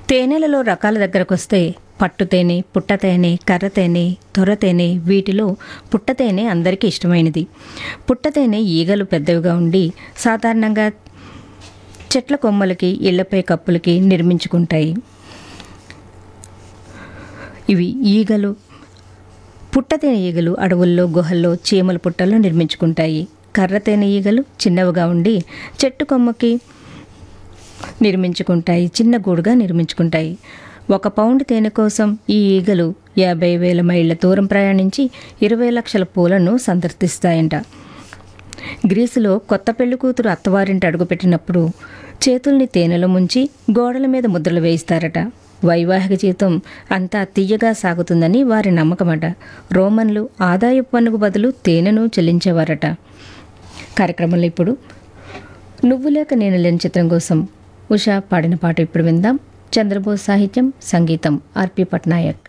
తేనెలలో రకాల దగ్గరకు వస్తే పట్టు తేనె పుట్ట తేనె కర్ర తేనె తొర తేనె వీటిలో పుట్ట తేనె అందరికీ ఇష్టమైనది పుట్ట తేనె ఈగలు పెద్దవిగా ఉండి సాధారణంగా చెట్ల కొమ్మలకి ఇళ్లపై కప్పులకి నిర్మించుకుంటాయి ఇవి ఈగలు పుట్టతేనె ఈగలు అడవుల్లో గుహల్లో చీమల పుట్టల్లో నిర్మించుకుంటాయి కర్రతేనె ఈగలు చిన్నవిగా ఉండి చెట్టు కొమ్మకి నిర్మించుకుంటాయి చిన్న గూడుగా నిర్మించుకుంటాయి ఒక పౌండ్ తేనె కోసం ఈ ఈగలు యాభై వేల మైళ్ళ దూరం ప్రయాణించి ఇరవై లక్షల పూలను సందర్శిస్తాయంట గ్రీసులో కొత్త పెళ్లి కూతురు అత్తవారింటి అడుగుపెట్టినప్పుడు చేతుల్ని తేనెలో ముంచి గోడల మీద ముద్రలు వేయిస్తారట వైవాహిక జీవితం అంతా తీయగా సాగుతుందని వారి నమ్మకమట రోమన్లు ఆదాయపు పన్నుకు బదులు తేనెను చెల్లించేవారట కార్యక్రమంలో ఇప్పుడు నువ్వు లేక నేను లేని చిత్రం కోసం ఉషా పాడిన పాట ఇప్పుడు విందాం చంద్రబోస్ సాహిత్యం సంగీతం ఆర్పి పట్నాయక్